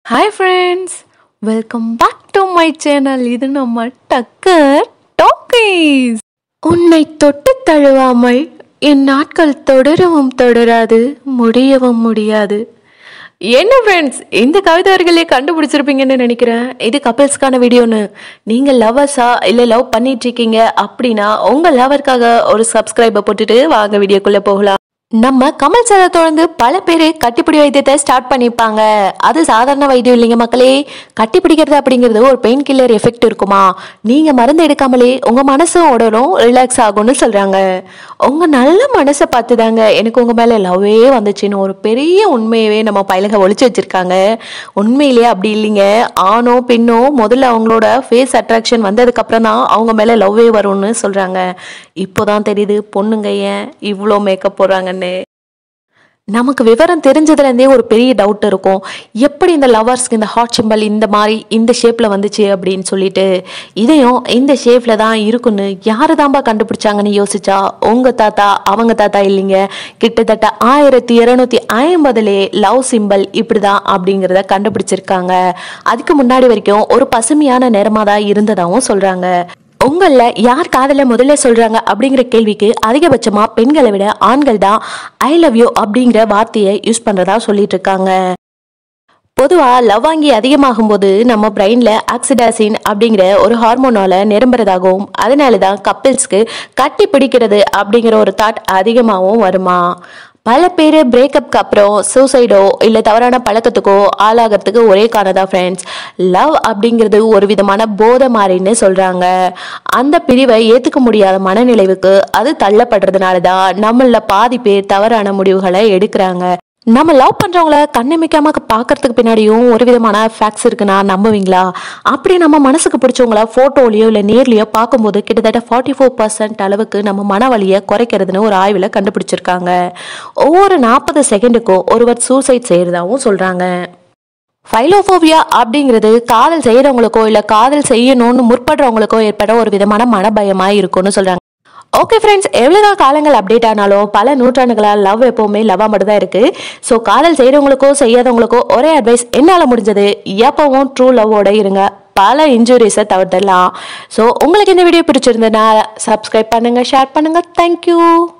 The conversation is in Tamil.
hi friends welcome back to my channel இது நம்ம டக்கர் டாக்கீஸ் உன்னை தொட்டு தழுவாமல் என் நாட்கள் தொடரவும் தொடராது முடியவும் முடியாது என்ன ஃப்ரெண்ட்ஸ் இந்த கவிதை வரிகளே கண்டுபிடிச்சிருப்பீங்கன்னு நினைக்கிறேன் இது கப்பிள்ஸ்க்கான வீடியோன்னு நீங்கள் லவ்வர்ஸா இல்லை லவ் பண்ணிட்டு இருக்கீங்க அப்படின்னா உங்கள் லவருக்காக ஒரு சப்ஸ்கிரைபை போட்டுட்டு வாங்க வீடியோக்குள்ளே போகலாம் நம்ம கமல் சாரை தொடர்ந்து பல பேர் கட்டிப்பிடி வைத்தியத்தை ஸ்டார்ட் பண்ணியிருப்பாங்க அது சாதாரண வைத்தியம் இல்லைங்க மக்களே கட்டிப்பிடிக்கிறது அப்படிங்கிறது ஒரு பெயின் கில்லர் எஃபெக்ட் இருக்குமா நீங்கள் மருந்து எடுக்காமலே உங்கள் மனசும் உடலும் ரிலாக்ஸ் ஆகும்னு சொல்கிறாங்க உங்கள் நல்ல மனசை பார்த்து தாங்க எனக்கு உங்கள் மேலே லவ்வே வந்துச்சுன்னு ஒரு பெரிய உண்மையவே நம்ம பயலக ஒழிச்சு வச்சுருக்காங்க உண்மையிலேயே அப்படி இல்லைங்க ஆணோ பெண்ணோ முதல்ல அவங்களோட ஃபேஸ் அட்ராக்ஷன் வந்ததுக்கப்புறம் தான் அவங்க மேலே லவ்வே வரும்னு சொல்கிறாங்க இப்போதான் தெரியுது பொண்ணுங்க ஏன் இவ்வளோ மேக்கப் போடுறாங்கன்னு நமக்கு விவரம் தெரிஞ்சதுலேருந்தே ஒரு பெரிய டவுட் இருக்கும் எப்படி இந்த லவர்ஸ்க்கு இந்த ஹாட் சிம்பல் இந்த மாதிரி இந்த ஷேப்பில் வந்துச்சு அப்படின்னு சொல்லிட்டு இதையும் இந்த ஷேப்பில் தான் இருக்குன்னு யாரு தான்பா கண்டுபிடிச்சாங்கன்னு யோசிச்சா உங்கள் தாத்தா அவங்க தாத்தா இல்லைங்க கிட்டத்தட்ட ஆயிரத்தி இரநூத்தி ஐம்பதுலே லவ் சிம்பல் இப்படி தான் அப்படிங்கிறத கண்டுபிடிச்சிருக்காங்க அதுக்கு முன்னாடி வரைக்கும் ஒரு பசுமையான நிறமாக தான் இருந்ததாகவும் சொல்கிறாங்க உங்களில் யார் காதலை முதல்ல சொல்கிறாங்க அப்படிங்கிற கேள்விக்கு அதிகபட்சமாக பெண்களை விட ஆண்கள் தான் ஐ லவ் யூ அப்படிங்கிற வார்த்தையை யூஸ் பண்ணுறதா சொல்லிட்டு இருக்காங்க பொதுவாக லவ் வாங்கி அதிகமாகும் போது நம்ம பிரெயினில் ஆக்சிடாசின் அப்படிங்கிற ஒரு ஹார்மோனால நிரம்புறதாகவும் அதனால தான் கப்பிள்ஸ்க்கு கட்டி பிடிக்கிறது அப்படிங்கிற ஒரு தாட் அதிகமாகவும் வருமா பல பேர் பிரேக்கப்க்கு அப்புறம் சூசைடோ இல்லை தவறான பழக்கத்துக்கோ ஆளாகிறதுக்கு ஒரே காரணதா ஃப்ரெண்ட்ஸ் லவ் அப்படிங்கிறது ஒரு விதமான போதை மாறின்னு சொல்கிறாங்க அந்த பிரிவை ஏற்றுக்க முடியாத மனநிலைவுக்கு அது தள்ளப்படுறதுனால தான் நம்மள பாதி பேர் தவறான முடிவுகளை எடுக்கிறாங்க நம்ம லவ் பண்ணுறவங்கள கண்ணமிக்காம பார்க்கறதுக்கு பின்னாடியும் ஒரு விதமான ஃபேக்ட்ஸ் இருக்குன்னா நம்புவீங்களா அப்படி நம்ம மனசுக்கு பிடிச்சவங்கள ஃபோட்டோலையோ இல்லை நேர்லையோ பார்க்கும்போது கிட்டத்தட்ட ஃபார்ட்டி ஃபோர் பர்சன்ட் அளவுக்கு நம்ம மனவலியை குறைக்கிறதுன்னு ஒரு ஆய்வில் கண்டுபிடிச்சிருக்காங்க ஒவ்வொரு நாற்பது செகண்டுக்கும் ஒருவர் சூசைட் செய்கிறதாவும் சொல்கிறாங்க ஃபைலோஃபோபியா அப்படிங்கிறது காதல் செய்கிறவங்களுக்கோ இல்லை காதல் செய்யணும்னு முற்படுறவங்களுக்கோ ஏற்பட ஒரு விதமான மனபயமாக இருக்கும்னு சொல்கிறாங்க ஓகே ஃப்ரெண்ட்ஸ் எவ்வளோதான் காலங்கள் அப்டேட் ஆனாலும் பல நூற்றாண்டுகளாக லவ் எப்போவுமே லவ்வாக மட்டும் தான் இருக்குது ஸோ காதல் செய்கிறவங்களுக்கோ செய்யாதவங்களுக்கோ ஒரே அட்வைஸ் என்னால் முடிஞ்சது எப்பவும் ட்ரூ லவ்வோட இருங்க பல இன்ஜுரிஸை தவிர்த்துடலாம் ஸோ உங்களுக்கு இந்த வீடியோ பிடிச்சிருந்ததுன்னா சப்ஸ்கிரைப் பண்ணுங்கள் ஷேர் பண்ணுங்கள் தேங்க்யூ